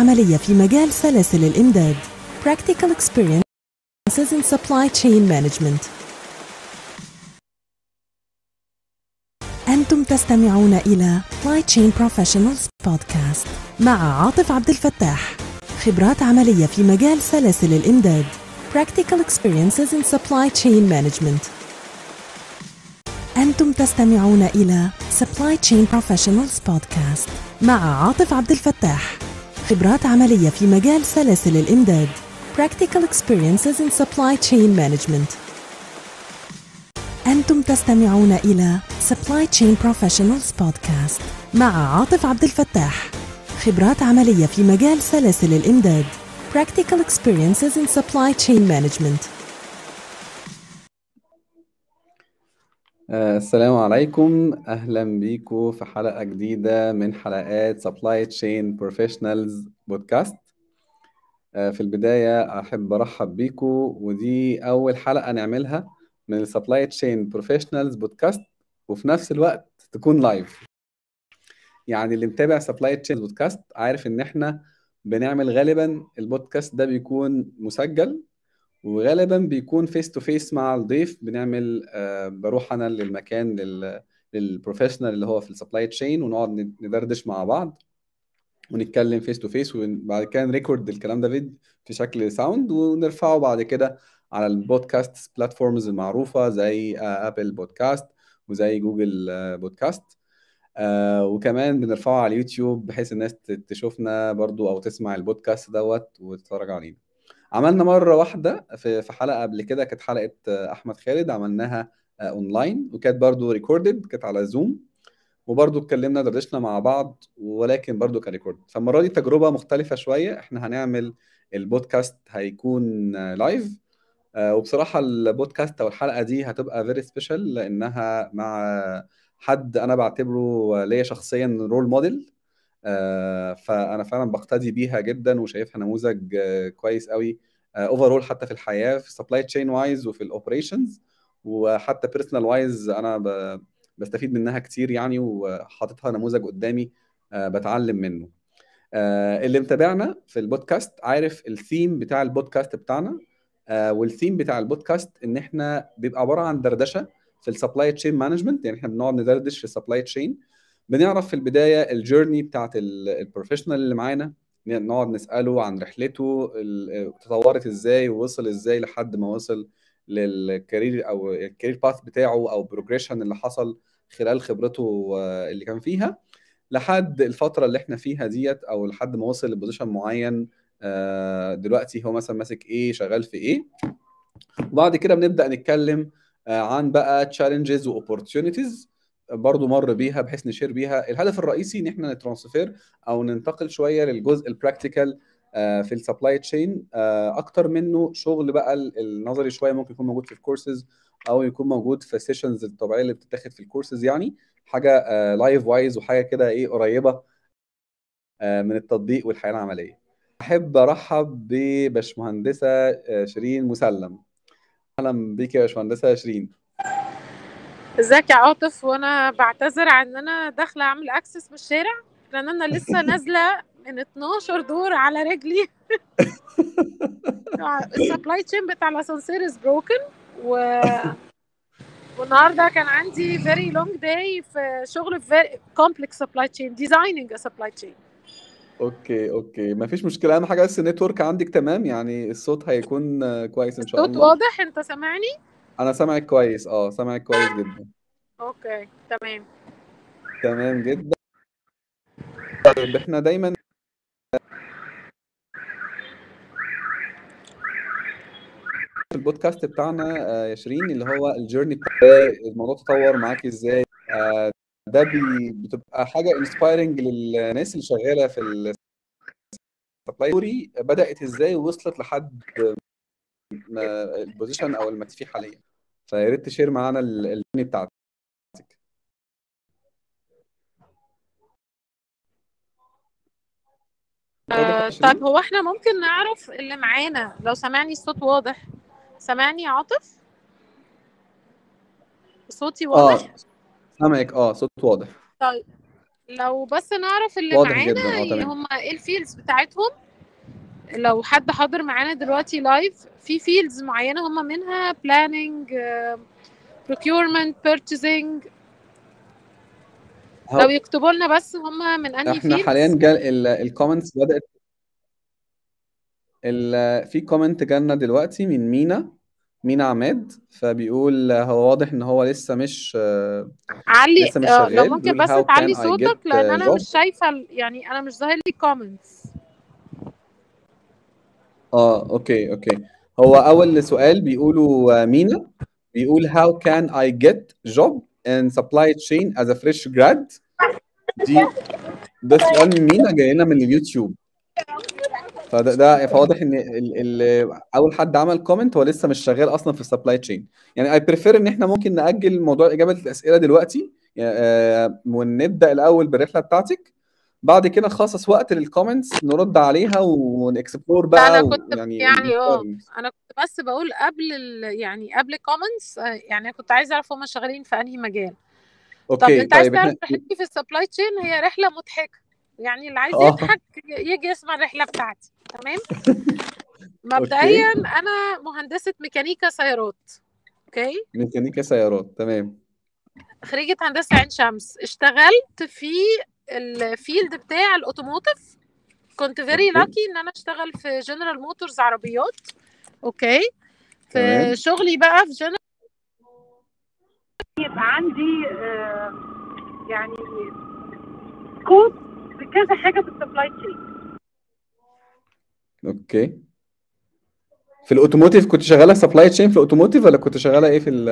عملية في مجال سلاسل الإمداد Practical Experiences in Supply Chain Management أنتم تستمعون إلى Supply Chain Professionals Podcast مع عاطف عبد الفتاح خبرات عملية في مجال سلاسل الإمداد Practical Experiences in Supply Chain Management أنتم تستمعون إلى Supply Chain Professionals Podcast مع عاطف عبد الفتاح خبرات عملية في مجال سلاسل الإمداد Practical Experiences in Supply Chain Management أنتم تستمعون إلى Supply Chain Professionals Podcast مع عاطف عبد الفتاح خبرات عملية في مجال سلاسل الإمداد Practical Experiences in Supply Chain Management آه، السلام عليكم أهلا بيكم في حلقة جديدة من حلقات Supply Chain Professionals بودكاست آه، في البداية أحب أرحب بيكم ودي أول حلقة نعملها من ال Supply Chain Professionals بودكاست وفي نفس الوقت تكون لايف يعني اللي متابع Supply Chain بودكاست عارف إن إحنا بنعمل غالبا البودكاست ده بيكون مسجل وغالبا بيكون فيس تو فيس مع الضيف بنعمل آه، بروح انا للمكان لل للبروفيشنال اللي هو في السبلاي تشين ونقعد ندردش مع بعض ونتكلم فيس تو فيس وبعد كده نريكورد الكلام ده فيديو في شكل ساوند ونرفعه بعد كده على البودكاست بلاتفورمز المعروفه زي ابل بودكاست وزي جوجل بودكاست آه وكمان بنرفعه على اليوتيوب بحيث الناس تشوفنا برضو او تسمع البودكاست دوت وتتفرج علينا عملنا مره واحده في في حلقه قبل كده كانت حلقه احمد خالد عملناها اونلاين وكانت برضو ريكوردد كانت على زوم وبرضو اتكلمنا دردشنا مع بعض ولكن برضو كان ريكورد فالمره دي تجربه مختلفه شويه احنا هنعمل البودكاست هيكون لايف وبصراحه البودكاست او الحلقه دي هتبقى فيري سبيشال لانها مع حد انا بعتبره ليا شخصيا رول موديل فانا فعلا بقتدي بيها جدا وشايفها نموذج كويس قوي اوفرول حتى في الحياه في سبلاي تشين وايز وفي الاوبريشنز وحتى بيرسونال وايز انا بستفيد منها كتير يعني وحاططها نموذج قدامي بتعلم منه اللي متابعنا في البودكاست عارف الثيم بتاع البودكاست بتاعنا والثيم بتاع البودكاست ان احنا بيبقى عباره عن دردشه في السبلاي تشين مانجمنت يعني احنا بنقعد ندردش في السبلاي تشين بنعرف في البدايه الجيرني بتاعت البروفيشنال اللي معانا نقعد نساله عن رحلته تطورت ازاي ووصل ازاي لحد ما وصل للكارير او الكارير باث بتاعه او بروجريشن اللي حصل خلال خبرته اللي كان فيها لحد الفتره اللي احنا فيها ديت او لحد ما وصل لبوزيشن معين دلوقتي هو مثلا ماسك ايه شغال في ايه وبعد كده بنبدا نتكلم عن بقى تشالنجز واوبورتيونيتيز برضو مر بيها بحيث نشير بيها الهدف الرئيسي ان احنا نترانسفير او ننتقل شويه للجزء البراكتيكال في السبلاي تشين اكتر منه شغل بقى النظري شويه ممكن يكون موجود في الكورسز او يكون موجود في السيشنز الطبيعيه اللي بتتاخد في الكورسز يعني حاجه لايف وايز وحاجه كده ايه قريبه من التطبيق والحياه العمليه احب ارحب بباشمهندسه شيرين مسلم اهلا بيك يا باشمهندسه شيرين ازيك يا عاطف وانا بعتذر عن ان انا داخله اعمل اكسس من الشارع لان انا لسه نازله من 12 دور على رجلي السبلاي تشين بتاع الاسانسير از بروكن و والنهارده كان عندي فيري لونج داي في شغل في كومبلكس سبلاي تشين ديزايننج سبلاي تشين اوكي اوكي ما فيش مشكله اهم حاجه بس النتورك عندك تمام يعني الصوت هيكون كويس ان شاء الله الصوت واضح انت سامعني انا سامعك كويس اه سامعك كويس جدا اوكي تمام تمام جدا طيب احنا دايما البودكاست بتاعنا يا شيرين اللي هو الجيرني بتاع الموضوع تطور معاكي ازاي ده بي بتبقى حاجه انسبايرنج للناس اللي شغاله في السبلاي بدات ازاي ووصلت لحد البوزيشن او المكان فيه حاليا فيا ريت تشير معانا الجيرني بتاعتك آه طيب هو احنا ممكن نعرف اللي معانا لو سمعني الصوت واضح سامعني يا عاطف صوتي واضح اه سامعك اه صوت واضح طيب لو بس نعرف اللي واضح معانا جدا اه تمام هم ايه الفيلدز بتاعتهم لو حد حاضر معانا دلوقتي لايف في فيلدز معينة هم منها planning آه، procurement purchasing لو هو يكتبوا لنا بس هم من انهي احنا حاليا فيلدز جال الكومنتس بدأت ال- في كومنت جالنا دلوقتي من مينا مينا عماد فبيقول هو واضح ان هو لسه مش علي لسه مش آه، لو شغال ممكن بيقول بس how تعلي can I صوتك get لان انا job مش شايفة ال- يعني انا مش ظاهر لي comments اه اوكي اوكي هو اول سؤال بيقوله آه، مينا بيقول how can I get job in supply chain as a fresh grad دي ده سؤال من مينا جاي لنا من اليوتيوب فده ده فواضح ان ال ال اول حد عمل كومنت هو لسه مش شغال اصلا في السبلاي تشين يعني اي بريفير ان احنا ممكن ناجل موضوع اجابه الاسئله دلوقتي يعني آه، ونبدا الاول بالرحله بتاعتك بعد كده نخصص وقت للكومنتس نرد عليها ونكسبلور لا انا بقى كنت ويعني يعني اه brainstorming. انا كنت بس بقول قبل ال... يعني قبل comments آه، يعني أنا كنت عايزة اعرف هم شغالين في انهي مجال طب اوكي انت عايز طيب احنا تعرف رحلتي في السبلاي تشين هي رحلة مضحكة يعني اللي عايز اه يضحك يجي يسمع الرحلة بتاعتي تمام مبدئيا اوكي انا مهندسة ميكانيكا سيارات اوكي ميكانيكا سيارات تمام خريجة هندسة عين شمس اشتغلت في الفيلد بتاع الاوتوموتيف كنت فيري اوكي لاكي ان انا اشتغل في جنرال موتورز عربيات اوكي في تمام شغلي بقى في جنرال يبقى عندي آه، يعني سكوب بكذا حاجه في السبلاي تشين اوكي في الاوتوموتيف كنت شغاله سبلاي تشين في الاوتوموتيف ولا كنت شغاله ايه في ال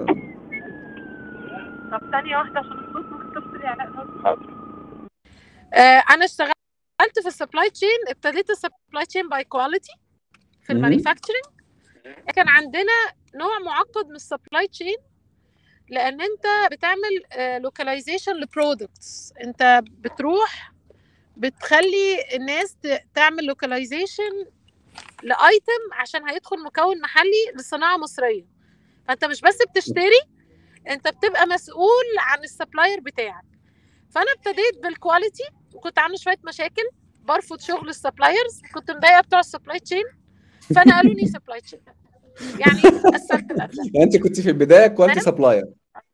طب ثانيه واحده عشان الصوت ممكن تفصل يعني آه، انا اشتغلت في السبلاي تشين ابتديت السبلاي تشين باي كواليتي في مهم. المانيفاكتشرنج كان عندنا نوع معقد من السبلاي تشين لان انت بتعمل لوكاليزيشن لبرودكتس انت بتروح بتخلي الناس ت- تعمل لوكاليزيشن لايتم عشان هيدخل مكون محلي لصناعه مصريه فانت مش بس بتشتري انت بتبقى مسؤول عن السبلاير بتاعك فانا ابتديت بالكواليتي وكنت عامله شويه مشاكل برفض شغل السبلايرز كنت مضايقه بتوع السبلاي تشين فنقلوني سبلاي تشين يعني السلك الأسفل. يعني انت كنت في البدايه كواليتي فاهم؟ سبلاير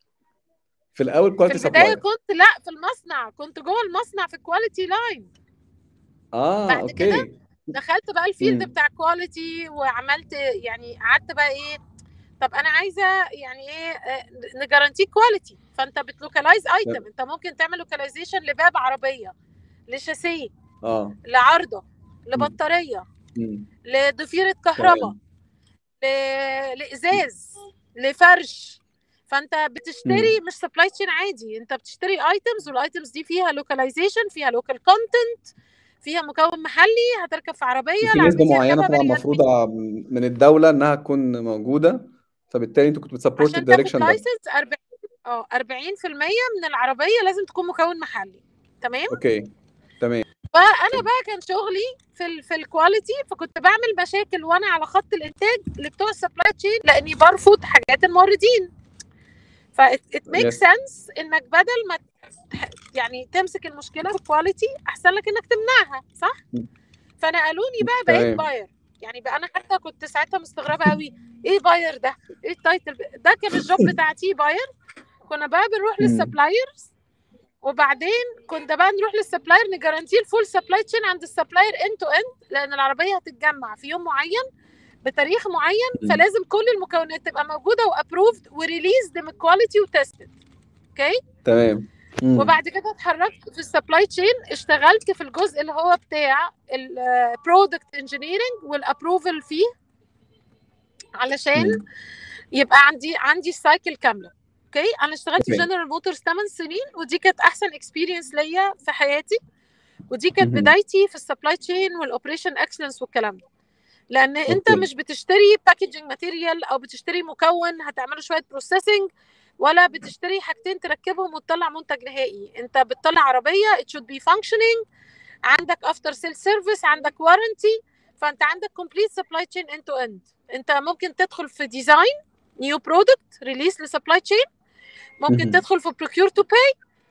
في الاول في كواليتي البدايه سبلاير كنت لا في المصنع كنت جوه المصنع في الكواليتي لاين اه بعد كده اوكي دخلت بقى الفيلد مم. بتاع كواليتي وعملت يعني قعدت بقى ايه طب انا عايزه يعني ايه آه، نجارانتي كواليتي فانت بتلوكلايز ايتم انت ممكن تعمل لوكاليزيشن لباب عربيه لشاسيه اه لعارضه لبطاريه مم. لضفيره كهرباء تمام ل... لازاز لفرش فانت بتشتري مش سبلاي تشين عادي انت بتشتري ايتمز والايتمز دي فيها لوكاليزيشن فيها لوكال كونتنت فيها مكون محلي هتركب في عربيه وفي نسبه العربيه معينه هركبها طبعا بريال مفروضه من الدوله انها تكون موجوده فبالتالي انتوا كنتوا بتسبورت عشان تاخد الدايركشن ده لايسنس 40 اه 40% من العربيه لازم تكون مكون محلي تمام اوكي تمام فانا بقى كان شغلي في ال في الكواليتي فكنت بعمل مشاكل وانا على خط الانتاج لبتوع السبلاي تشين لاني برفض حاجات الموردين ف it makes Yes. sense انك بدل ما ت- يعني تمسك المشكله في الكواليتي احسن لك انك تمنعها صح فنقلوني بقى بقيت تمام باير يعني بقى انا حتى كنت ساعتها مستغربه قوي ايه باير ده ايه التايتل ب- ده كان الجوب بتاعتي باير كنا بقى بنروح مم. للسبلايرز وبعدين كنا بقى نروح للسبلاير نجارانتي الفول سبلاي تشين عند السبلاير اند تو اند لان العربيه هتتجمع في يوم معين بتاريخ معين مم. فلازم كل المكونات تبقى موجوده وابروفد وريليزد من كواليتي وتستد اوكي تمام مم. وبعد كده اتحركت في السبلاي تشين اشتغلت في الجزء اللي هو بتاع البرودكت انجينيرنج والابروفل فيه علشان مم. يبقى عندي عندي السايكل كامله اوكي انا اشتغلت في اوكي جنرال موتورز 8 سنين ودي كانت احسن اكسبيرينس ليا في حياتي ودي كانت مهم. بدايتي في السبلاي تشين والاوبريشن اكسلنس والكلام ده لان انت اوكي مش بتشتري باكجينج ماتيريال او بتشتري مكون هتعمله شويه بروسيسنج ولا بتشتري حاجتين تركبهم وتطلع منتج نهائي انت بتطلع عربيه it should be functioning عندك افتر سيل سيرفيس عندك وارنتي فانت عندك كومبليت سبلاي تشين اند تو اند انت ممكن تدخل في ديزاين نيو برودكت ريليس لسبلاي تشين ممكن مهم. تدخل في بروكيور تو باي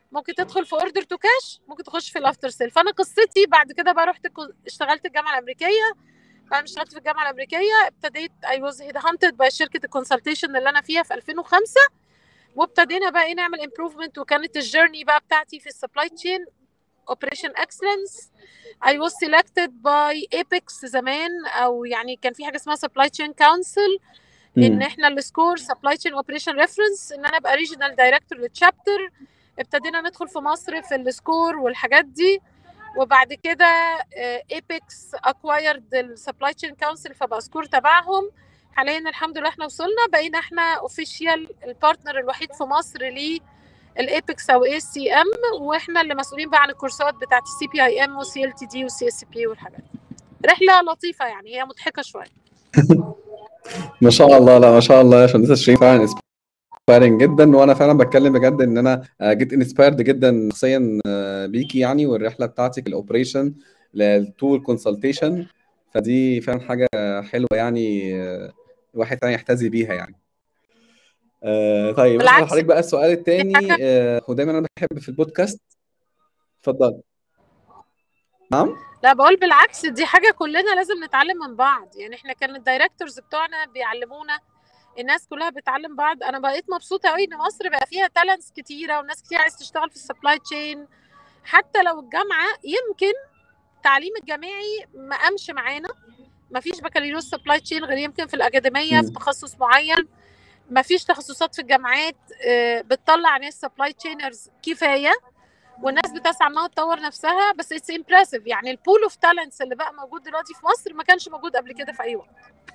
ممكن تدخل في اوردر تو كاش ممكن تخش في الافتر سيل فانا قصتي بعد كده بقى رحت كو- اشتغلت الجامعه الامريكيه بعد ما اشتغلت في الجامعه الامريكيه ابتديت اي واز هيد هانتد باي شركه الكونسلتيشن اللي انا فيها في 2005 وابتدينا بقى ايه نعمل امبروفمنت وكانت الجيرني بقى بتاعتي في السبلاي تشين اوبريشن اكسلنس I was selected by Apex زمان او يعني كان في حاجه اسمها سبلاي تشين كونسل ان مم. احنا السكور سبلاي تشين اوبريشن ريفرنس ان انا ابقى ريجنال دايركتور للتشابتر ابتدينا ندخل في مصر في السكور والحاجات دي وبعد كده ايبكس اكوايرد السبلاي تشين كونسل فبقى سكور تبعهم حاليا الحمد لله احنا وصلنا بقينا احنا اوفيشال البارتنر الوحيد في مصر للايبكس او اي سي ام واحنا اللي مسؤولين بقى عن الكورسات بتاعت السي بي اي ام وسي ال تي دي وسي اس بي والحاجات دي رحله لطيفه يعني هي مضحكه شويه ما شاء الله لا ما شاء الله يا باشمهندسه شيرين فعلا انسبايرنج جدا وانا فعلا بتكلم بجد ان انا جيت انسبايرد جدا شخصيا آه، بيكي يعني والرحله بتاعتك الاوبريشن للتول كونسلتيشن فدي فعلا حاجه حلوه يعني آه، الواحد فعلا يحتذي بيها يعني آه، طيب اسال بالعكس حضرتك بقى السؤال دي الثاني حاجه ودايما انا بحب في البودكاست اتفضل نعم لا بقول بالعكس دي حاجة كلنا لازم نتعلم من بعض يعني احنا كان الدايركتورز بتوعنا بيعلمونا الناس كلها بتعلم بعض انا بقيت مبسوطة قوي ان مصر بقى فيها تالنتس كتيرة وناس كتير عايز تشتغل في السبلاي تشين حتى لو الجامعة يمكن التعليم الجامعي ما قامش معانا ما فيش بكالوريوس سبلاي تشين غير يمكن في الأكاديمية في مم. تخصص معين ما فيش تخصصات في الجامعات آه، بتطلع ناس سبلاي تشينرز كفاية والناس بتسعى انها تطور نفسها بس اتس امبرسيف يعني البول اوف تالنتس اللي بقى موجود دلوقتي في مصر ما كانش موجود قبل كده في اي وقت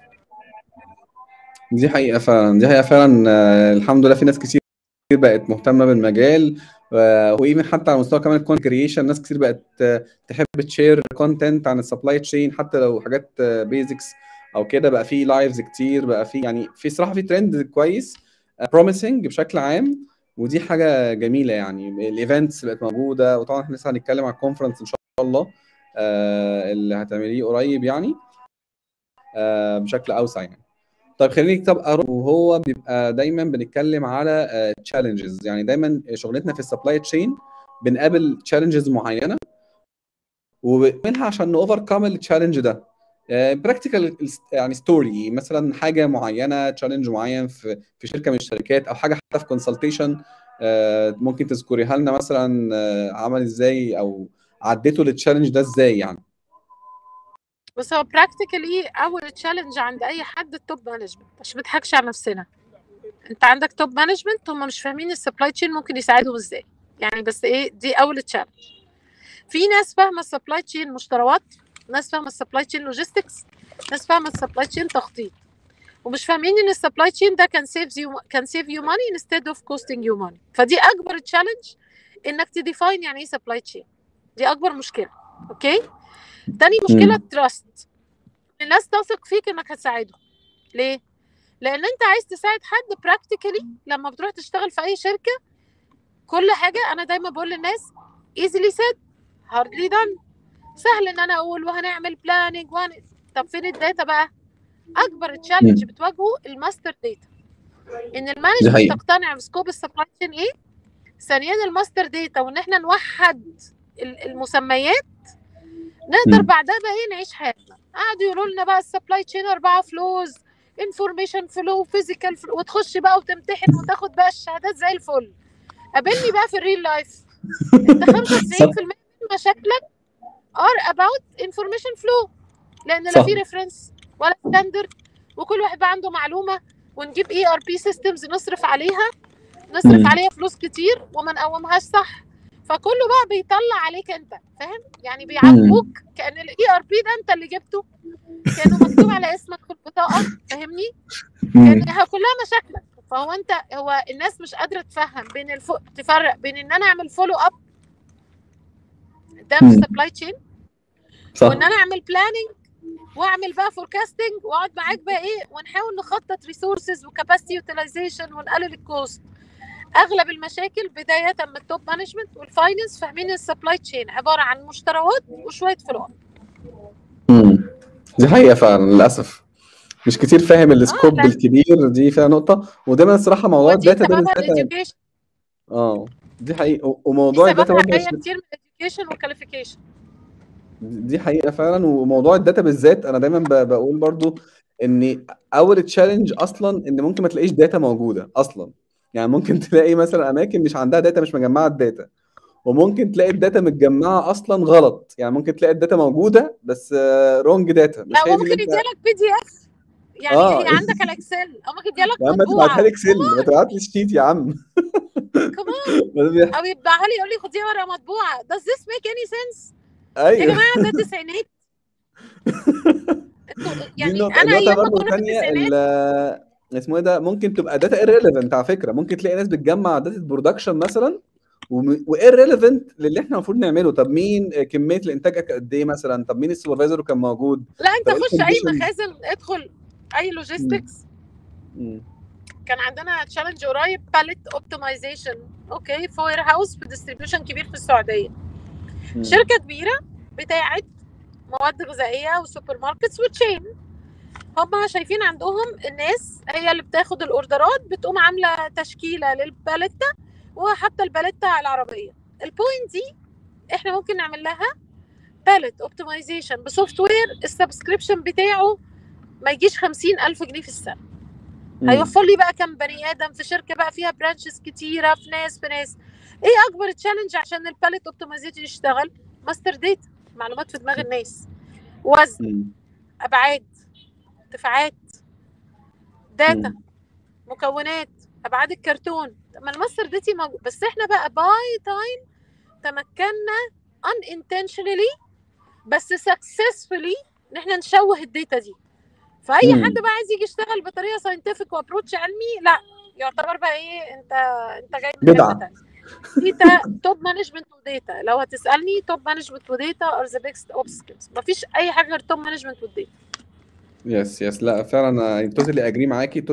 دي حقيقة فعلا دي حقيقة فعلا آه، الحمد لله في ناس كتير بقت مهتمة بالمجال وايفن حتى على مستوى كمان الكونت كريشن ناس كتير بقت آه، تحب تشير كونتنت عن السبلاي تشين حتى لو حاجات بيزكس او كده بقى في لايفز كتير بقى في يعني في صراحة في ترند كويس بروميسنج بشكل عام ودي حاجة جميلة يعني الايفنتس بقت موجودة وطبعا احنا لسه هنتكلم عن الكونفرنس ان شاء الله آه، اللي هتعمليه قريب يعني آه، بشكل اوسع يعني طيب خليني طب اروح وهو بيبقى دايما بنتكلم على تشالنجز يعني دايما شغلتنا في السبلاي تشين بنقابل تشالنجز معينه ومنها عشان نوفركم التشالنج ده براكتيكال يعني ستوري مثلا حاجه معينه تشالنج معين في في شركه من الشركات او حاجه حتى في كونسلتيشن ممكن تذكريها لنا مثلا آه، عمل ازاي او عديتوا للتشالنج ده ازاي يعني بس هو براكتيكالي اول تشالنج عند اي حد التوب مانجمنت عشان ما نضحكش على نفسنا انت عندك توب مانجمنت هم مش فاهمين السبلاي تشين ممكن يساعدهم ازاي يعني بس ايه دي اول تشالنج في ناس فاهمه السبلاي تشين مشتريات ناس فاهمه السبلاي تشين لوجيستكس ناس فاهمه السبلاي تشين تخطيط ومش فاهمين ان السبلاي تشين ده كان سيف يو كان سيف يو ماني انستيد اوف كوستنج يو ماني فدي اكبر تشالنج انك تديفاين يعني ايه سبلاي تشين دي اكبر مشكله اوكي تاني مشكله مم. تراست الناس تثق فيك انك هتساعدهم ليه لان انت عايز تساعد حد براكتيكالي لما بتروح تشتغل في اي شركه كل حاجه انا دايما بقول للناس easily said hardly done سهل ان انا اقول وهنعمل بلاننج وهن... طب فين الداتا بقى اكبر تشالنج بتواجهه الماستر داتا ان دي المانجمنت حقيقة تقتنع بسكوب السبلاي تشين ايه ثانيا الماستر داتا وان احنا نوحد ال- المسميات نقدر مم. بعدها بقى ايه نعيش حياتنا قعدوا يقولوا لنا بقى السبلاي تشين اربعه فلوز انفورميشن فلو فيزيكال فلو وتخش بقى وتمتحن وتاخد بقى الشهادات زي الفل قابلني بقى في الريل لايف انت 95% صح من مشاكلك ار اباوت انفورميشن فلو لان لا صح في ريفرنس ولا ستاندرد وكل واحد بقى عنده معلومه ونجيب اي ار بي سيستمز نصرف عليها نصرف مم. عليها فلوس كتير وما نقومهاش صح فكله بقى بيطلع عليك انت فاهم يعني مم. بيعاقبوك كان الاي ار بي ده انت اللي جبته كانه مكتوب على اسمك في البطاقه فاهمني مم. كان كلها مشاكلك فهو انت هو الناس مش قادره تفهم بين الفو... تفرق بين ان انا اعمل فولو اب ده مش مم. سبلاي تشين صح وان انا اعمل بلاننج واعمل بقى فوركاستنج واقعد معاك بقى ايه ونحاول نخطط ريسورسز وكاباسيتي يوتيلايزيشن ونقلل الكوست اغلب المشاكل بدايه من التوب مانجمنت والفاينانس فاهمين السبلاي تشين عباره عن مشتريات وشويه فلوس مم. دي حقيقة فعلا للأسف مش كتير فاهم اه السكوب لا الكبير دي فيها نقطة ودايما الصراحة موضوع ودي الداتا ده سببها بالذات الاديوكيشن اه دي حقيقة و- دي وموضوع الداتا سببها برضه جايه كتير من الاديوكيشن والكواليفيكيشن دي حقيقة فعلا وموضوع الداتا بالذات انا دايما ب- بقول برضو ان اول تشالنج اصلا ان ممكن ما تلاقيش داتا موجودة اصلا يعني ممكن تلاقي مثلا اماكن مش عندها داتا مش مجمعة الداتا وممكن تلاقي الداتا متجمعة اصلا غلط يعني ممكن تلاقي الداتا موجودة بس رونج داتا مش لا هي دي اللي وممكن انت يديلك بي دي اف يعني اه هي عندك الاكسل او ممكن يديلك يا عم تبعتها مطبوعه لي اكسل ما تبعتليش شيت يا عم كمان ده بيح- او يبعها لي يقول لي خديها ورقه مطبوعه does this make any sense يا ايوه جماعه ده التسعينات انتوا دي يعني النقطة انا النقطة ايام ما برضه كنا في الثانية التسعينات ال- اسمه ايه ده ممكن تبقى داتا irrelevant على فكرة ممكن تلاقي ناس بتجمع داتا برودكشن مثلا وirrelevant للي احنا المفروض نعمله طب مين كمية الانتاج قد ايه مثلا طب مين السوبرفايزر كان موجود لا انت طب ايه خش اي الكونديشن مخازن ادخل اي لوجيستكس مم. كان عندنا تشالنج قريب باليت اوبتمايزيشن اوكي في وير هاوس في ديستريبيوشن كبير في السعوديه مم. شركه كبيره بتاعت مواد غذائيه وسوبر ماركتس وتشين هم شايفين عندهم الناس هي اللي بتاخد الاوردرات بتقوم عامله تشكيله للباليتا وحاطه الباليتا على العربيه البوينت دي احنا ممكن نعمل لها باليت اوبتمايزيشن بسوفت وير السبسكريبشن بتاعه ما يجيش خمسين ألف جنيه في السنة مم. هيوفر لي بقى كم بني آدم في شركة بقى فيها برانشز كتيرة في ناس في ناس ايه أكبر تشالنج عشان الباليت اوبتمايزيشن يشتغل ماستر داتا معلومات في دماغ الناس وزن مم. أبعاد ارتفاعات داتا مم. مكونات ابعاد الكرتون طب ما الماستر داتا موجود بس احنا بقى باي تايم تمكنا unintentionally بس successfully ان احنا نشوه الداتا دي فاي مم. حد بقى عايز يجي يشتغل بطريقه ساينتفك وابروتش علمي لا يعتبر بقى ايه انت انت جاي من حته جدع تانيه داتا توب مانجمنت وداتا لو هتسالني توب مانجمنت وداتا ار ذا بيجست اوبستكلز مفيش اي حاجه غير توب مانجمنت وداتا يس يس لا فعلا انا توتالي اجري معاكي